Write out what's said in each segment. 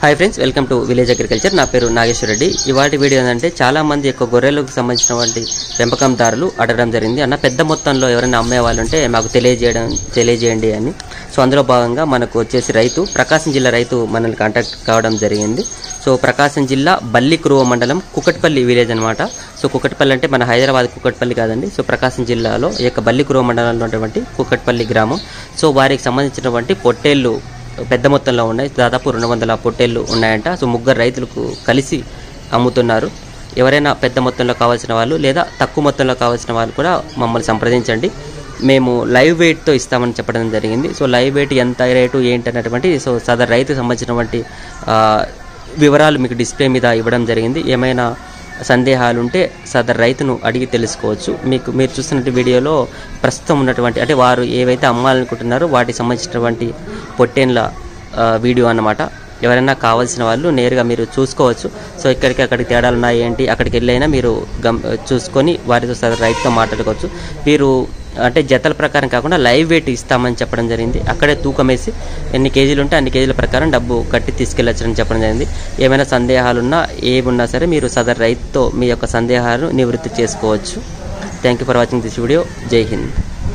hi friends welcome to village agriculture నా పేరు నాగేశ్వర రెడ్డి ఇవాటి వీడియో ఏంటంటే చాలా మంది యొక్క గొర్రెలకు సంబంధించినటువంటి పెంపకందారులు అడగడం జరిగింది అన్న పెద్ద మొత్తంలో ఎవరైనా అమ్మే వాళ్ళు ఉంటే మాకు తెలియజేయడం తెలియజేయండి అని సో అందులో భాగంగా మనకు వచ్చేసి రైతు ప్రకాశం జిల్లా రైతు మనల్ని కాంటాక్ట్ కావడం జరిగింది సో ప్రకాశం జిల్లా బల్లికురువ మండలం కుకట్పల్లి విలేజ్ అనమాట సో కుకట్పల్లి అంటే మన హైదరాబాద్ కుకట్పల్లి కాదండి సో ప్రకాశం జిల్లాలో ఈ యొక్క బల్లికురువ మండలంలో ఉన్నటువంటి కుకట్పల్లి గ్రామం సో వారికి సంబంధించినటువంటి పొట్టేళ్ళు పెద్ద మొత్తంలో ఉన్నాయి దాదాపు రెండు వందల పొట్టేళ్ళు ఉన్నాయంట సో ముగ్గురు రైతులకు కలిసి అమ్ముతున్నారు ఎవరైనా పెద్ద మొత్తంలో కావాల్సిన వాళ్ళు లేదా తక్కువ మొత్తంలో కావాల్సిన వాళ్ళు కూడా మమ్మల్ని సంప్రదించండి మేము లైవ్ వెయిట్తో ఇస్తామని చెప్పడం జరిగింది సో లైవ్ వెయిట్ ఎంత రేటు ఏంటి అన్నటువంటి సో సదర్ రైతు సంబంధించినటువంటి ఆ, వివరాలు మీకు డిస్ప్లే మీద ఇవ్వడం జరిగింది ఏమైనా సందేహాలు ఉంటే సదర్ రైతును అడిగి తెలుసుకోవచ్చు మీకు మీరు చూస్తున్న వీడియోలో ప్రస్తుతం ఉన్నటువంటి అంటే వారు ఏవైతే అమ్మాలనుకుంటున్నారో వాటికి సంబంధించినటువంటి పొట్టేన్ల ఆ, వీడియో అన్నమాట ఎవరైనా కావాల్సిన వాళ్ళు నేరుగా మీరు చూసుకోవచ్చు సో ఇక్కడికి అక్కడికి తేడాలు ఉన్నాయి ఏంటి అక్కడికి వెళ్ళైనా మీరు గమ్ చూసుకొని వారితో సదర్ రైతుతో మాట్లాడుకోవచ్చు వీరు అంటే జతల ప్రకారం కాకుండా లైవ్ వెయిట్ ఇస్తామని చెప్పడం జరిగింది అక్కడే తూకం వేసి ఎన్ని కేజీలు ఉంటే అన్ని కేజీల ప్రకారం డబ్బు కట్టి తీసుకెళ్ళొచ్చని చెప్పడం జరిగింది ఏమైనా సందేహాలున్నా ఏమున్నా సరే మీరు సదర్ రైతుతో మీ యొక్క సందేహాలను నివృత్తి చేసుకోవచ్చు thank you for watching this video జై హింద్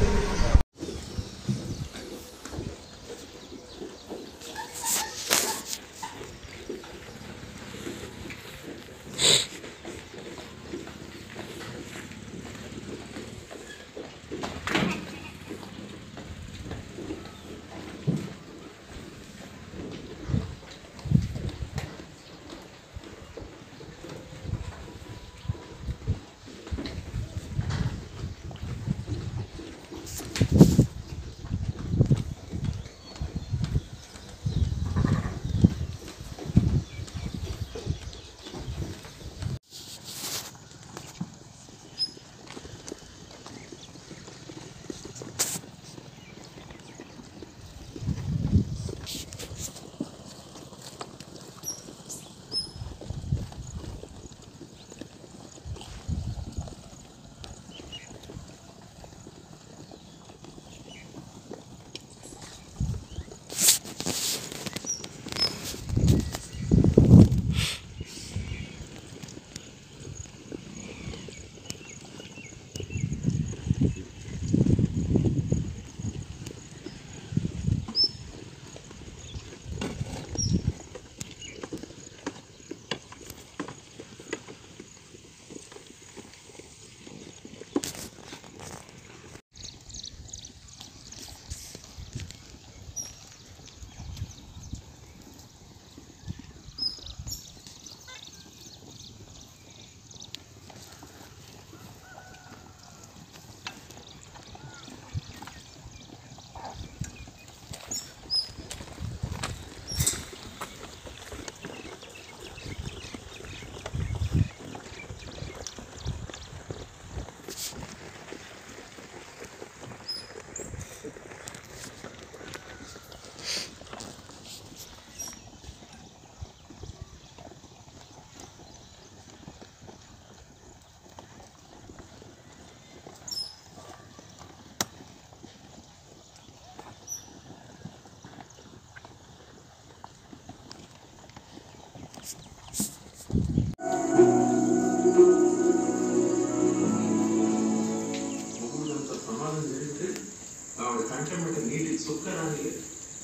ముగ్గురంత ప్రమాదం జరిగితే ఆవిడ కంటమిట నీటి చుక్క రానిలేదు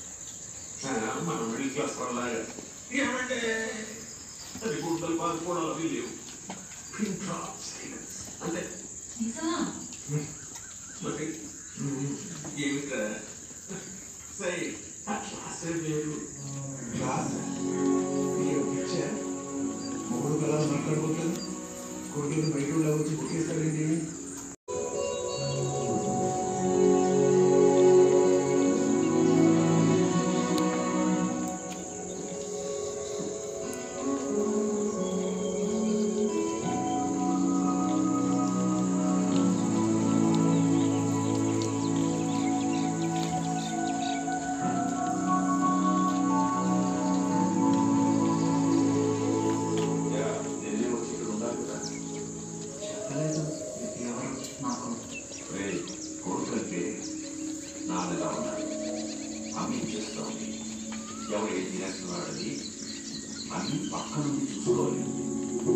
మన మిడిల్ క్లాస్ వాళ్ళలాగా ఏమంటే అది గుడ్డలు పాల్పోవడాలు అవి లేవు పిన్ డ్రాప్ సైలెన్స్ అంతే మరి ఏమిట్రా సై ఆ క్లాసే వేరు క్లాస్ పిక్చర్ మూడు కలర్ మాట్లాడుకుంటుంది కొడుకుని బయట ఉండే వచ్చి బుక్కేస్తారేంటి ఢిల్లీ వచ్చి ఇక్కడ ఉండాలి కదా చెప్పలేదు ఎవరు నాకు రే కొడుకంటే నాన్నగా ఉన్నాడు అమ్మి చేస్తోంది ఎవరు ఏం చేస్తున్నాడని అన్ని పక్క నుండి చూసుకోవాలి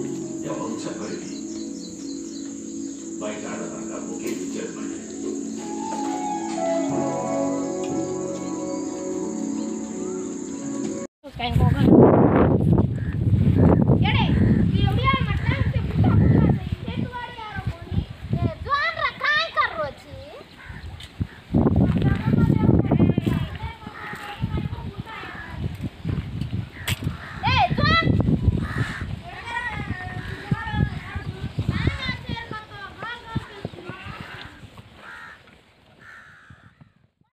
ఎవరు చెప్పలేదు బయట ఆడదాకా ఒకే ఇచ్చారు మళ్ళీ